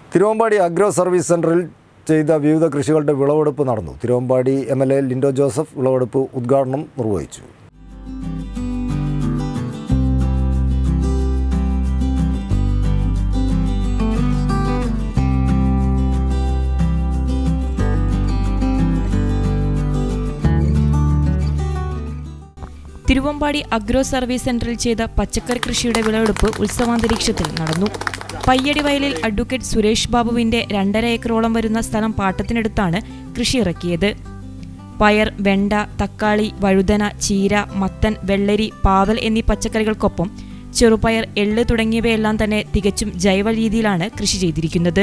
Thiruvambady agro service സെന്ററിൽ ചെയ്ത വിവിധ കൃഷികളുടെ വിളവെടുപ്പ് നടന്നു Thiruvambady M L A Linto Joseph വിളവെടുപ്പ് ഉദ്ഘാടനം നിർവഹിച്ചു തിരുവമ്പാടി അഗ്രോ സർവീസ് സെന്ററിൽ ചെയ്ത പച്ചക്കറി കൃഷിയുടെ വിളവെടുപ്പ് ഉത്സവാന്തരീക്ഷത്തിൽ നടന്നു പയ്യടി വയലിൽ അഡ്വക്കേറ്റ് സുരേഷ് ബാബുവിന്റെ രണ്ടര ഏക്കറോളം വരുന്ന സ്ഥലം പാട്ടത്തിനെടുത്താണ് കൃഷി ഇറക്കിയത് പയർ വെണ്ട തക്കാളി വഴുതന ചീര മത്തൻ വെള്ളരി പാവൽ എന്നീ പച്ചക്കറികൾക്കൊപ്പം ചെറുപയർ എള്ള് തുടങ്ങിയവയെല്ലാം തന്നെ തികച്ചും ജൈവ രീതിയിലാണ് കൃഷി ചെയ്തിരിക്കുന്നത്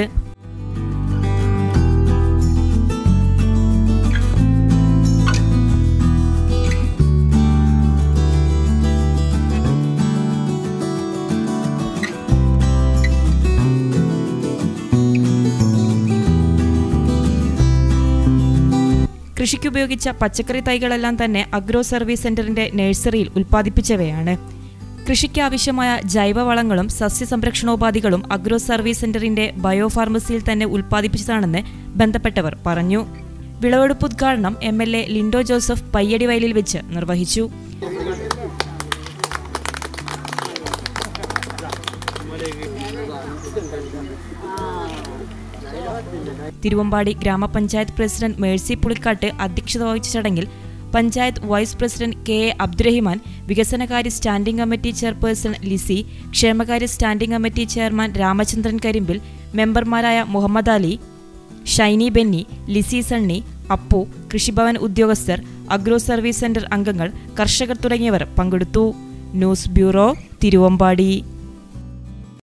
കൃഷിക്കുപയോഗിച്ച പച്ചക്കറി തൈകളെല്ലാം തന്നെ അഗ്രോ സർവീസ് സെന്ററിന്റെ നഴ്സറിയിൽ ഉൽപ്പാദിപ്പിച്ചവയാണ് കൃഷിക്ക് ആവശ്യമായ ജൈവവളങ്ങളും സസ്യസംരക്ഷണോപാധികളും അഗ്രോ സർവീസ് സെന്ററിന്റെ ബയോ ഫാർമസിയിൽ തന്നെ ഉൽപ്പാദിപ്പിച്ചതാണെന്ന് ബന്ധപ്പെട്ടവർ പറഞ്ഞു വിളവെടുപ്പ് ഉദ്ഘാടനം M L A Linto Joseph Payyadi വയലിൽ വെച്ച് നിർവഹിച്ചു തിരുവമ്പാടി ഗ്രാമപഞ്ചായത്ത് പ്രസിഡന്റ് മേഴ്സി പുളിക്കാട്ട് അധ്യക്ഷത വഹിച്ച ചടങ്ങിൽ panchayat vice president K A Abdurahiman വികസനകാര്യ സ്റ്റാൻഡിംഗ് കമ്മിറ്റി ചെയർപേഴ്സൺ ലിസി ക്ഷേമകാര്യ standing committee chairman Ramachandran Karimbil മെമ്പർമാരായ മുഹമ്മദ് അലി ഷൈനി ബെന്നി ലിസി സണ്ണി അപ്പു കൃഷിഭവൻ ഉദ്യോഗസ്ഥർ അഗ്രോ സർവീസ് സെന്റർ അംഗങ്ങൾ കർഷകർ തുടങ്ങിയവർ പങ്കെടുത്തു ന്യൂസ് ബ്യൂറോ തിരുവമ്പാടി